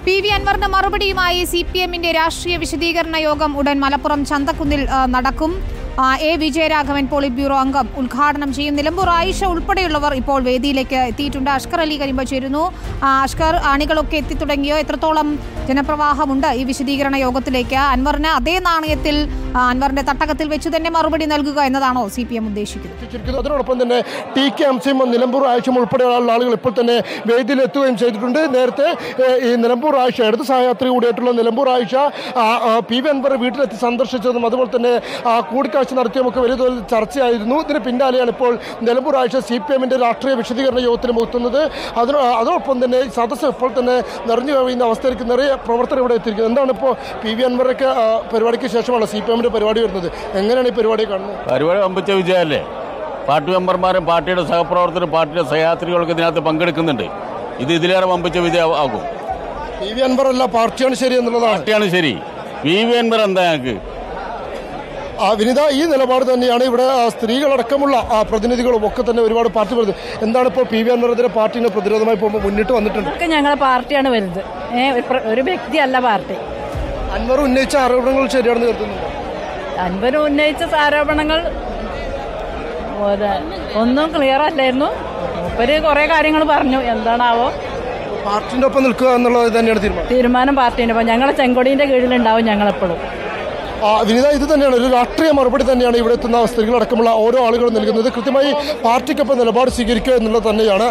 P V അൻവറിന്റെ മറുപടിയുമായി C P എമ്മിന്റെ രാഷ്ട്രീയ വിശദീകരണ യോഗം ഉടൻ മലപ്പുറം ചന്തക്കുന്നിൽ ആ, നടക്കും ആ, എ വിജയരാഘവൻ പോളിറ്റ് ബ്യൂറോ അംഗം ഉദ്ഘാടനം ചെയ്യും നിലമ്പൂർ ആയിഷ ഉൾപ്പെടെയുള്ളവർ ഇപ്പോൾ വേദിയിലേക്ക് എത്തിയിട്ടുണ്ട് അഷ്കർ അലി കരിമ്പ ചേരുന്നു ആ, അഷ്കർ അണികളൊക്കെ എത്തിത്തുടങ്ങിയോ എത്രത്തോളം ജനപ്രവാഹമുണ്ട് ഈ വിശദീകരണ യോഗത്തിലേക്ക് അൻവറിന് അതേ നാണയത്തിൽ ആ, അൻവറിന്റെ തട്ടകത്തിൽ വെച്ച് തന്നെ മറുപടി നൽകുക എന്നതാണോ സി പി എം ഉദ്ദേശിക്കുന്നത് എത്തിച്ചിരിക്കുന്നത് അതിനോടൊപ്പം തന്നെ ടി കെ അംസിം നിലമ്പൂർ ആഴ്ച ഉൾപ്പെടെയുള്ള ആളുകൾ ഇപ്പോൾ തന്നെ വേദിയിൽ എത്തുകയും ചെയ്തിട്ടുണ്ട് നേരത്തെ ഏഹ്, ഈ നിലമ്പൂർ ആഴ്ച ഇടത് സഹയാത്രി കൂടിയായിട്ടുള്ള നിലമ്പൂർ ആഴ്ച ആ, ആ, പി വി അൻവർ വീട്ടിലെത്തി സന്ദർശിച്ചതും അതുപോലെ തന്നെ ആ, കൂടിക്കാഴ്ച നടത്തിയതുമൊക്കെ വലിയ തോതിൽ ചർച്ചയായിരുന്നു ഇതിന് പിന്നാലെയാണ് ഇപ്പോൾ നിലമ്പൂർ ആഴ്ച സി പി എമ്മിൻ്റെ രാഷ്ട്രീയ വിശദീകരണ യോഗത്തിന് മുത്തുന്നത് അതിന് അതോടൊപ്പം തന്നെ ഈ സദസ്സ് ഇപ്പോൾ തന്നെ നിറഞ്ഞു കഴിയുന്ന അവസ്ഥയിലേക്ക് നിറയെ പ്രവർത്തനം ഇവിടെ എത്തിയിരിക്കുന്നത് എന്താണ് ഇപ്പോൾ പി വി അൻവറൊക്കെ ആ, പരിപാടിക്ക് ശേഷമാണ് സി പി എമ്മിൻ്റെ പരിപാടി വരുന്നത് എങ്ങനെയാണ് ഈ പരിപാടി കാണുന്നത് പരിപാടി വമ്പിച്ച വിജയമല്ലേ പാർട്ടി മെമ്പർമാരും പാർട്ടിയുടെ സഹപ്രവർത്തകരും പാർട്ടിയുടെ സഹയാത്രികളൊക്കെ ഇതിനകത്ത് പങ്കെടുക്കുന്നുണ്ട് ഇത് ഇതിലേറെ വമ്പിച്ച വിജയം ആകും പി വി അൻവർ അല്ല പാർട്ടിയാണ് ശരി എന്നുള്ളതാണ് പാർട്ടിയാണ് ശരി വി വി എൻവർ എന്താ ഞങ്ങൾക്ക് ആ വിനിത ഈ നിലപാട് തന്നെയാണ് ഇവിടെ ആ, സ്ത്രീകളടക്കമുള്ള ആ, പ്രതിനിധികളും ഒക്കെ തന്നെ ഒരുപാട് പാർട്ടി പ്രതിനിധി എന്താണ് ഇപ്പോൾ പി വി അൻവറിന്റെ പാർട്ടിന് പ്രതിരോധമായി പോകുമ്പോൾ മുന്നിട്ട് വന്നിട്ടുണ്ട് ഒക്കെ ഞങ്ങളെ പാർട്ടിയാണ് വലുത് ഏ ഒരു പ്ര- ഒരു വ്യക്തിയല്ല പാർട്ടി അൻവർ ഉന്നയിച്ച ആരോപണങ്ങൾ ശരിയാണെന്ന് കരുതുന്നു അൻപത് ഉന്നയിച്ച ആരോപണങ്ങൾ ഒരു- ഒന്നും ക്ലിയർ അല്ലായിരുന്നു മൂപ്പര് കുറെ കാര്യങ്ങൾ പറഞ്ഞു എന്താണാവോ പാർട്ടിന്റെ ഒപ്പം നിൽക്കുക എന്നുള്ളത് തന്നെയാണ് തീരുമാനം തീരുമാനം പാർട്ടിന്റെ അപ്പം ഞങ്ങളെ ചെങ്കൊടീന്റെ കീഴിലുണ്ടാവും ഞങ്ങളെപ്പോഴും ആ വിനിത ഇത് തന്നെയാണ് ഒരു രാഷ്ട്രീയ മറുപടി തന്നെയാണ് ഇവിടെ എത്തുന്ന സ്ത്രീകളടക്കമുള്ള ഓരോ ആളുകളും നൽകുന്നത് കൃത്യമായി പാർട്ടിക്കൊപ്പം നിലപാട് സ്വീകരിക്കുക എന്നുള്ളത് തന്നെയാണ്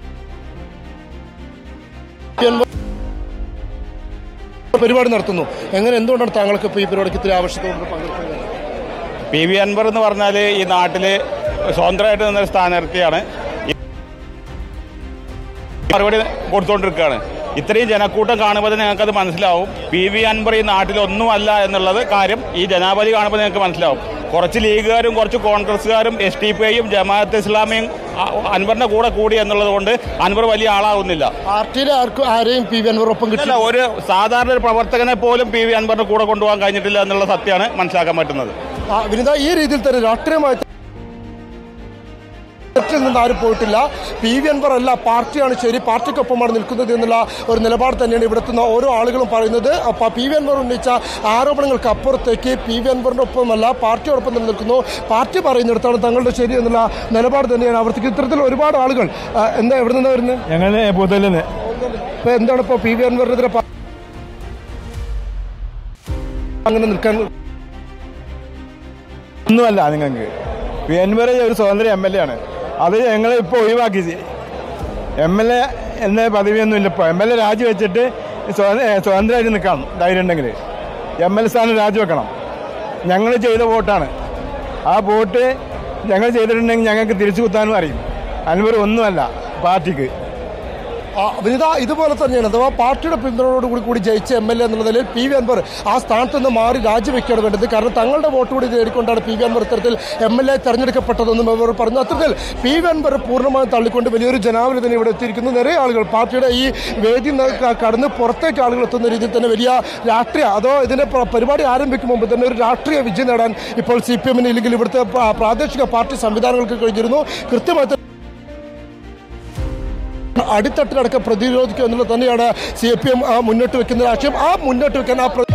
പരിപാടി നടത്തുന്നു എങ്ങനെ എന്തുകൊണ്ടാണ് താങ്കൾക്ക് ഇപ്പോൾ ഈ പരിപാടിക്ക് ഇത്ര ആവശ്യത്തോട് പങ്കെടുക്കുന്നത് പി വി അൻവർ എന്ന് പറഞ്ഞാൽ ഈ നാട്ടിൽ സ്വതന്ത്രമായിട്ട് നിന്നൊരു സ്ഥാനാർത്ഥിയാണ് ഈ മറുപടി കൊടുത്തുകൊണ്ടിരിക്കുകയാണ് ഇത്രയും ജനക്കൂട്ടം കാണുമ്പോൾ തന്നെ ഞങ്ങൾക്കത് മനസ്സിലാവും പി വി അൻവർ ഈ നാട്ടിൽ ഒന്നുമല്ല എന്നുള്ളത് കാര്യം ഈ ജനാവലി കാണുമ്പോൾ നിങ്ങൾക്ക് മനസ്സിലാവും കുറച്ച് ലീഗുകാരും കുറച്ച് കോൺഗ്രസ്സുകാരും എസ് ടി പി ഐയും ജമാഅത്ത് ഇസ്ലാമിയും അ- അൻവറിന്റെ കൂടെ കൂടി എന്നുള്ളത് കൊണ്ട് അൻവർ വലിയ ആളാവുന്നില്ല പാർട്ടിയിലെ ആർക്കും ആരെയും പി വി അൻവർ ഒപ്പം അല്ല കിട്ടില്ല ഒരു സാധാരണ ഒരു പ്രവർത്തകനെ പോലും പി വി അൻവറിന്റെ കൂടെ കൊണ്ടുപോകാൻ കഴിഞ്ഞിട്ടില്ല എന്നുള്ള സത്യമാണ് മനസ്സിലാക്കാൻ പറ്റുന്നത് ആ, വിനിത ഈ രീതിയിൽ തന്നെ രാഷ്ട്രീയമായി ിൽ നിന്ന് ആരും പോയിട്ടില്ല പി വി അൻവർ അല്ല പാർട്ടിയാണ് ശരി പാർട്ടിക്കൊപ്പമാണ് നിൽക്കുന്നത് എന്നുള്ള ഒരു നിലപാട് തന്നെയാണ് ഇവിടെത്തുന്ന ഓരോ ആളുകളും പറയുന്നത് അപ്പോൾ പി വി അൻവർ ഉന്നയിച്ച ആരോപണങ്ങൾക്ക് അപ്പുറത്തേക്ക് പി വി അൻവറിന്റെ ഒപ്പമല്ല പാർട്ടിയോടൊപ്പം തന്നെ നിൽക്കുന്നു പാർട്ടി പറയുന്നിടത്താണ് തങ്ങളുടെ ശരി എന്നുള്ള നിലപാട് തന്നെയാണ് ആവർത്തിക്കുന്നത് ഇത്തരത്തിൽ ഒരുപാട് ആളുകൾ ആ, എന്താ എവിടെ നിന്നാണ് വരുന്നത് ഞങ്ങൾ പുതലിന് ഇപ്പോൾ എന്താണ് ഇപ്പോൾ പി വി അൻവറിനെതിരെ പ- അങ്ങനെ നിൽക്കാൻ ഒന്നുമല്ല നിങ്ങൾക്ക് പി അൻവർ ഒരു സ്വതന്ത്ര എം എൽ എ ആണ് അത് ഞങ്ങൾ ഇപ്പോൾ ഒഴിവാക്കി എം എൽ എ എന്ന പദവിയൊന്നും ഇല്ല ഇപ്പോൾ എം എൽ എ രാജിവെച്ചിട്ട് സ്വത- ഏ, സ്വതന്ത്രമായിട്ട് നിൽക്കണം ധൈര്യം ഉണ്ടെങ്കിൽ എം എൽ എ സ്ഥാനം രാജിവെക്കണം ഞങ്ങൾ ചെയ്ത വോട്ടാണ് ആ വോട്ട് ഞങ്ങൾ ചെയ്തിട്ടുണ്ടെങ്കിൽ ഞങ്ങൾക്ക് തിരിച്ചു കുത്താനും അറിയും അൻവർ ഒന്നുമല്ല പാർട്ടിക്ക് ആ, വനിത ഇതുപോലെ തന്നെയാണ് അഥവാ പാർട്ടിയുടെ പിന്തുണയോടുകൂടി കൂടി ജയിച്ച എം എൽ എ എന്നുള്ള നിലയിൽ പി വി അൻവർ ആ സ്ഥാനത്ത് നിന്ന് മാറി രാജിവെക്കുകയാണ് വേണ്ടത് കാരണം തങ്ങളുടെ വോട്ട് കൂടി നേടിക്കൊണ്ടാണ് പി വി അൻവർ ഇത്തരത്തിൽ എം എൽ എ തെരഞ്ഞെടുക്കപ്പെട്ടതെന്നും അവർ പറഞ്ഞു അത്തരത്തിൽ പി വി അൻവർ പൂർണ്ണമായും തള്ളിക്കൊണ്ട് വലിയൊരു ജനാവലി തന്നെ ഇവിടെ എത്തിയിരിക്കുന്നു നിറയെ ആളുകൾ പാർട്ടിയുടെ ഈ വേദി ന- ക- കടന്ന് പുറത്തേക്ക് ആളുകൾ എത്തുന്ന രീതിയിൽ തന്നെ വലിയ രാഷ്ട്രീയ അതോ ഇതിന്റെ പ്ര- പരിപാടി ആരംഭിക്കും മുമ്പ് തന്നെ ഒരു രാഷ്ട്രീയ വിജയം നേടാൻ ഇപ്പോൾ സി പി എമ്മിന് ഇല്ലെങ്കിൽ ഇവിടുത്തെ പ്ര- പ്രാദേശിക പാർട്ടി സംവിധാനങ്ങൾക്ക് കഴിഞ്ഞിരുന്നു കൃത്യമായി അടിത്തട്ടിലടക്കം പ്രതിരോധിക്കുക എന്നുള്ളത് തന്നെയാണ് സി പി എം മുന്നോട്ട് വെക്കുന്ന രാഷ്ട്രീയം ആ മുന്നോട്ട് വെക്കാൻ ആ പ്ര-